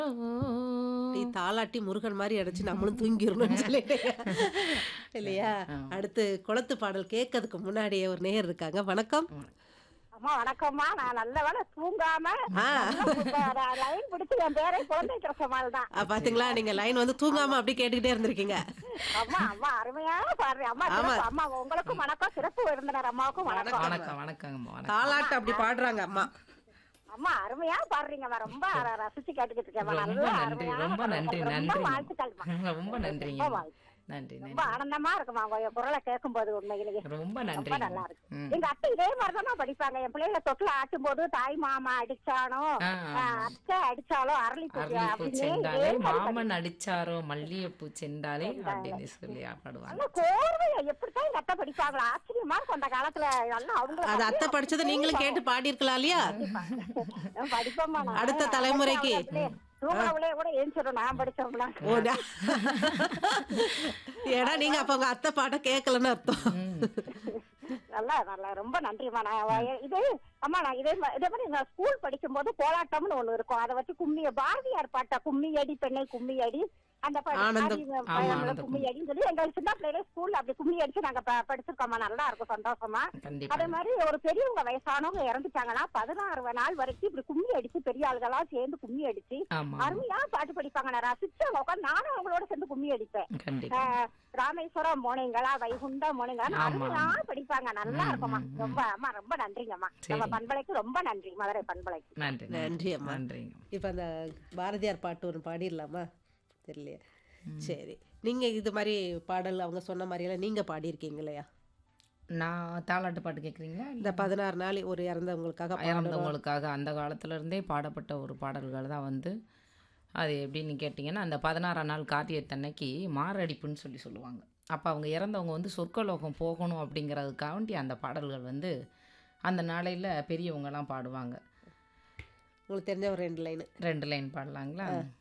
நீ தாலாட்டி முருகன் மாதிரி அடிச்சு நம்மளும் தூங்கிடணும்னு சொல்லிட்டு இல்லையா அடுத்து குளத்து பாடல் கேட்கறதுக்கு முன்னாடியே ஒரு நேயர் இருக்காங்க வணக்கம் அம்மா வணக்கம்மா நான் நல்ல வேலை தூங்காம ஆ. லைன் பிடிச்சு என் பேரை குழந்தை கிரசமால் தான் ஆ, பாத்தீங்களா நீங்க லைன் வந்து தூங்காம அப்படி கேட்டுக்கிட்டே இருந்திருக்கீங்க அம்மா அம்மா அருமையான பாரு அம்மா சிறப்பு. அம்மா உங்களுக்கும் வணக்கம் சிறப்பு விருந்தினர் அம்மாவுக்கும் வணக்கம் வணக்கம் வணக்கங்கம்மா வணக்கம் தாலாட்டு அப்படி பாடுறாங்க அம்மா அம்மா அருமையா பாடுறீங்கம்மா ரொம்ப ர- ரசிச்சு கேட்டுக்கிட்டு இருக்கேன் ரொம்ப நல்லா நன்றி அருமையான ரொம்ப நன்றி பாடல். ரொம்ப நன்றி வாழ்த்துக்கள்மா ரொம்ப நன்றிங்க ரொம்ப வாழ்த்து. நன்றி நன்றி ரொம்ப ஆனந்தமா இருக்குமா உங்க குரலை கேட்கும் போது உண்மையிலேயே ரொம்ப ரொம்ப நன்றி நல்லா இருக்கு ம். எங்க அத்தை இதே மாதிரிதான் படிப்பாங்க என் பிள்ளைங்க தொட்டில ஆட்டும் போது தாய் மாமா அடிச்சானோ ஆ, ஆ, அத்தை அடிச்சாலோ அரளி பூ அரளிப்பூ அப்படின்னு செண்டாலே இதே மாதிரி மாமன் அடிச்சாரோ மல்லிகைப்பூ செண்டாலே அப்படின்னு சொல்லி பாடுவாங்க நல்ல கோர்வையா எப்படித்தான் எங்க அத்தை படிப்பாங்களா ஆச்சரியமா இருக்கும் அந்த காலத்துல நல்லா அவங்க அது அத்தை படிச்சதை நீங்களும் கேட்டு பாடியிருக்கலாம் இல்லையா படிப்போம்மா நான். அடுத்த தலைமுறைக்கு. தூங்காமலே கூட ஏஞ்சிடும் நான் படிச்சோம்னா ஓ, டா. ஏடா நீங்க அப்ப உங்க அத்தை பாட்ட கேட்கலன்னு அர்த்தம் நல்லா நல்லா ரொம்ப நன்றிம்மா நான் வ- இது அம்மா நான் இதே மா- இதே மாதிரி நான் ஸ்கூல் படிக்கும் போது கோலாட்டம்னு ஒண்ணு இருக்கும் அதை வச்சு கும்மி பாரதியார் பாட்டா கும்மி அடி பெண்ணை கும்மி அடி அந்த ப- ஆனந்தம். ஆதி- ஆமா, நம்மள ஆனந்தம் கும்மி அடின்னு சொல்லி எங்க சின்ன பிள்ளைல ஸ்கூல்ல அப்படி கும்மி அடிச்சு நாங்க ப- படிச்சிருக்கோம்மா நல்லா இருக்கும் சந்தோஷமா கண்டிப்பா அதே மாதிரி ஒரு பெரியவங்க வயசானவங்க இறந்துட்டாங்கன்னா பதினாறு நாள் வரைக்கும் இப்படி கும்மி அடிச்சு பெரிய ஆளுகளா சேர்ந்து கும்மி அடிச்சு ஆமா அருமையா பாட்டு படிப்பாங்க நான் ரசிச்சு அவங்க உட்கார்ந்து நானும் அவங்களோட சேர்ந்து கும்மி அடிப்பேன் கண்டிப்பா ஆஹ் ராமேஸ்வரம் போனீங்களா வைகுண்டம் போனீங்களா ஆமா. அருமையா படிப்பாங்க நல்லா ம், இருக்கும்மா ம், ம். ரொம்ப அம்மா ரொம்ப நன்றிங்கம்மா சரி. நம்ம பண்பலைக்கு ரொம்ப நன்றி மதுரை பண்பலைக்கு நன்றி நன்றி அம்மா. நன்றிங்க இப்ப அந்த பாரதியார் பாட்டு ஒன்று பாடிடலாமா தெரியலையே சரி நீங்க இது மாதிரி பாடல் அவங்க சொன்ன மாதிரியெல்லாம் நீங்க பாடியிருக்கீங்க இல்லையா நான் தாலாட்டு பாட்டு கேட்குறீங்களா இந்த பதினாறு நாள் ஒரு இறந்தவங்களுக்காக பாடணும் இறந்தவங்களுக்காக அந்த காலத்துல இருந்தே பாடப்பட்ட ஒரு பாடல்கள் தான் வந்து அது எப்படின்னு கேட்டிங்கன்னா அந்த பதினாறாம் நாள் கார்த்திகத்தன்னைக்கு மாரடிப்புன்னு சொல்லி சொல்லுவாங்க அப்போ அவங்க இறந்தவங்க வந்து சொர்க்கலோகம் போகணும் அப்படிங்கிறதுக்காண்டி அந்த பாடல்கள் வந்து அந்த நாளையில் பெரியவங்கலாம் பாடுவாங்க உங்களுக்கு தெரிஞ்ச ஒரு ரெண்டு லைன் ரெண்டு லைன் பாடலாங்களா